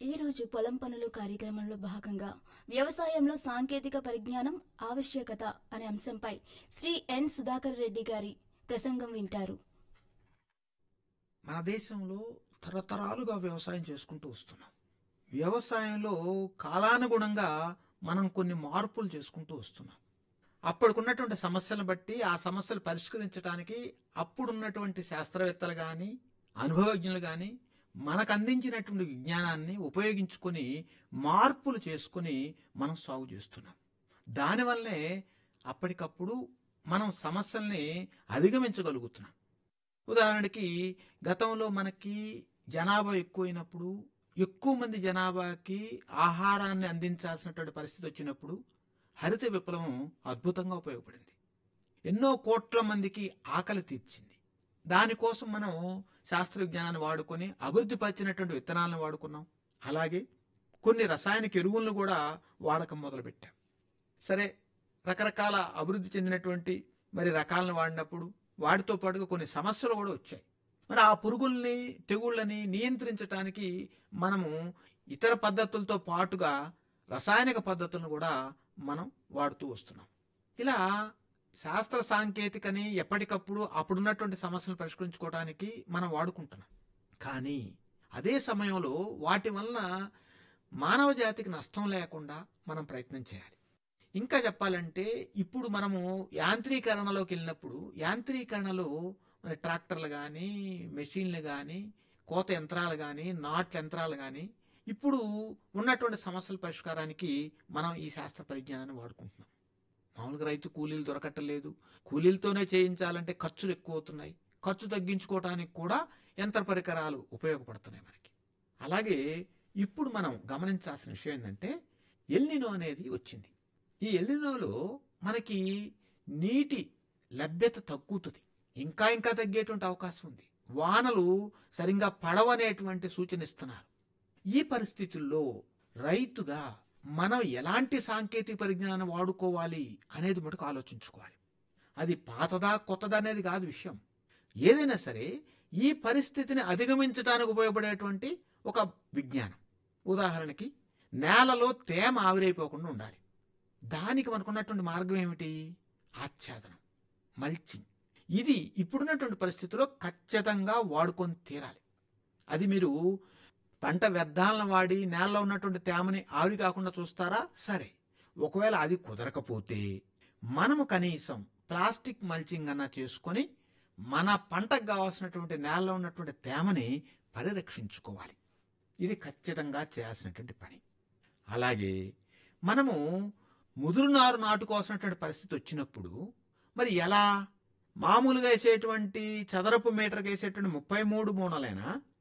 ఈ రోజు పొలం పనులు కార్యక్రమంలో భాగంగా వ్యవసాయంలో సాంకేతిక పరిజ్ఞానం ఆవశ్యకత అనే అంశంపై శ్రీ ఎన్ సుధాకర్ రెడ్డి గారి ప్రసంగం వింటారు మన దేశంలో తరతరాలుగా వ్యవసాయం చేసుకుంటూ వస్తున్నాం వ్యవసాయంలో కాలానుగుణంగా మనం కొన్ని మార్పులు చేసుకుంటూ వస్తున్నాం అప్పటికున్నటువంటి సమస్యలను బట్టి ఆ సమస్యలు పరిష్కరించడానికి అప్పుడున్నటువంటి శాస్త్రవేత్తలు కానీ అనుభవజ్ఞులు కానీ మనకు అందించినటువంటి విజ్ఞానాన్ని ఉపయోగించుకొని మార్పులు చేసుకొని మనం సాగు చేస్తున్నాం దానివల్లే అప్పటికప్పుడు మనం సమస్యల్ని అధిగమించగలుగుతున్నాం ఉదాహరణకి గతంలో మనకి జనాభా ఎక్కువైనప్పుడు ఎక్కువ మంది జనాభాకి ఆహారాన్ని అందించాల్సినటువంటి పరిస్థితి వచ్చినప్పుడు హరిత విప్లవం అద్భుతంగా ఉపయోగపడింది ఎన్నో కోట్ల మందికి ఆకలి తీర్చింది దానికోసం మనం శాస్త్ర విజ్ఞానాన్ని వాడుకొని అభివృద్ధి పరిచినటువంటి విత్తనాలను వాడుకున్నాం అలాగే కొన్ని రసాయనిక ఎరువులను కూడా వాడకం మొదలుపెట్టాం సరే రకరకాల అభివృద్ధి చెందినటువంటి మరి రకాలను వాడినప్పుడు వాటితో పాటుగా కొన్ని సమస్యలు కూడా వచ్చాయి మరి ఆ పురుగుల్ని తెగుళ్ళని నియంత్రించడానికి మనము ఇతర పద్ధతులతో పాటుగా రసాయనిక పద్ధతులను కూడా మనం వాడుతూ వస్తున్నాం ఇలా శాస్త్ర సాంకేతికని ఎప్పటికప్పుడు అప్పుడున్నటువంటి సమస్యలను పరిష్కరించుకోవడానికి మనం వాడుకుంటున్నాం కానీ అదే సమయంలో వాటి వలన మానవ జాతికి నష్టం లేకుండా మనం ప్రయత్నం చేయాలి ఇంకా చెప్పాలంటే ఇప్పుడు మనము యాంత్రీకరణలోకి వెళ్ళినప్పుడు యాంత్రీకరణలో మన ట్రాక్టర్లు కానీ మెషిన్లు కానీ కోత యంత్రాలు కానీ నాట్ల యంత్రాలు కానీ ఇప్పుడు ఉన్నటువంటి సమస్యల పరిష్కారానికి మనం ఈ శాస్త్ర పరిజ్ఞానాన్ని వాడుకుంటున్నాం మామూలుగా రైతు కూలీలు దొరకట్లేదు కూలీలతోనే చేయించాలంటే ఖర్చులు ఎక్కువ అవుతున్నాయి ఖర్చు తగ్గించుకోవడానికి కూడా యంత్ర పరికరాలు ఉపయోగపడుతున్నాయి మనకి అలాగే ఇప్పుడు మనం గమనించాల్సిన విషయం ఏంటంటే ఎల్నినో అనేది వచ్చింది ఈ ఎల్నినోలో మనకి నీటి లభ్యత తగ్గుతుంది ఇంకా ఇంకా తగ్గేటువంటి అవకాశం ఉంది వానలు సరిగ్గా పడవనేటువంటి సూచన ఇస్తున్నారు ఈ పరిస్థితుల్లో రైతుగా మనం ఎలాంటి సాంకేతిక పరిజ్ఞానం వాడుకోవాలి అనేది మటుకు ఆలోచించుకోవాలి అది పాతదా కొత్తదా అనేది కాదు విషయం ఏదైనా సరే ఈ పరిస్థితిని అధిగమించడానికి ఉపయోగపడేటువంటి ఒక విజ్ఞానం ఉదాహరణకి నేలలో తేమ ఆవిరైపోకుండా ఉండాలి దానికి మనకున్నటువంటి మార్గం ఏమిటి ఆచ్ఛాదనం మల్చింగ్ ఇది ఇప్పుడున్నటువంటి పరిస్థితుల్లో ఖచ్చితంగా వాడుకొని తీరాలి అది మీరు పంట వ్యర్థాలను వాడి నేలలో ఉన్నటువంటి తేమని ఆవిరి కాకుండా చూస్తారా సరే ఒకవేళ అది కుదరకపోతే మనము కనీసం ప్లాస్టిక్ మల్చింగ్ అన్న చేసుకొని మన పంటకు కావాల్సినటువంటి నేలలో ఉన్నటువంటి తేమని పరిరక్షించుకోవాలి ఇది ఖచ్చితంగా చేయాల్సినటువంటి పని అలాగే మనము ముదురు నారు నాటుకోవాల్సినటువంటి పరిస్థితి వచ్చినప్పుడు మరి ఎలా మామూలుగా వేసేటువంటి చదరపు మీటర్కి వేసేటువంటి ముప్పై మూడు మూనలైనా